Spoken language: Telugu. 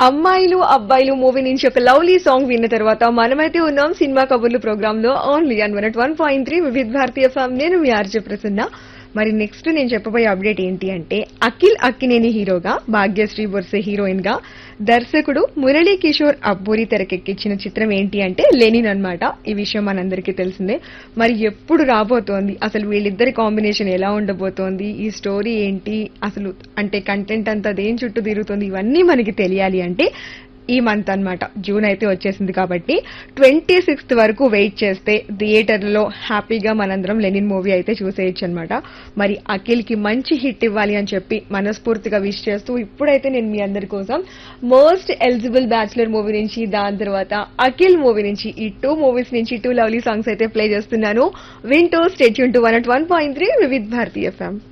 అమ్మాయిలు అబ్బాయిలు మూవీ నుంచి ఒక లవ్లీ సాంగ్ విన్న తర్వాత మనమైతే ఉన్నాం సినిమా కబుర్లు ప్రోగ్రామ్ లో only on one one point three Vividha Bharatiya ఫ్యామ్ నేను మీ ఆర్జే ప్రసన్న మరి నెక్స్ట్ నేను చెప్పబోయే అప్డేట్ ఏంటి అంటే అఖిల్ అక్కినేని హీరోగా భాగ్యశ్రీ బొర్సె హీరోయిన్ గా దర్శకుడు మురళీ కిషోర్ అబ్బూరి తెరకెక్కించిన చిత్రం ఏంటి అంటే లెనిన్ అన్నమాట ఈ విషయం మనందరికీ తెలిసిందే మరి ఎప్పుడు రాబోతోంది అసలు వీళ్ళిద్దరి కాంబినేషన్ ఎలా ఉండబోతోంది ఈ స్టోరీ ఏంటి అసలు అంటే కంటెంట్ అంతా దేని చుట్టూ తిరుగుతుంది ఇవన్నీ మనకి తెలియాలి అంటే ఈ మంత్ అన్నమాట జూన్ అయితే వచ్చేసింది కాబట్టి ట్వంటీ సిక్స్త్ వరకు వెయిట్ చేస్తే థియేటర్లో హ్యాపీగా మనందరం లెనిన్ మూవీ అయితే చూసేయచ్చు అనమాట మరి అఖిల్ కి మంచి హిట్ ఇవ్వాలి అని చెప్పి మనస్ఫూర్తిగా విష్ చేస్తూ ఇప్పుడైతే నేను మీ అందరి కోసం మోస్ట్ ఎలిజిబుల్ బ్యాచులర్ మూవీ నుంచి దాని తర్వాత అఖిల్ మూవీ నుంచి ఈ టూ మూవీస్ నుంచి టూ లవ్లీ సాంగ్స్ అయితే ప్లే చేస్తున్నాను వింటూ stay tuned to one at one point three Vividh Bharatiya FM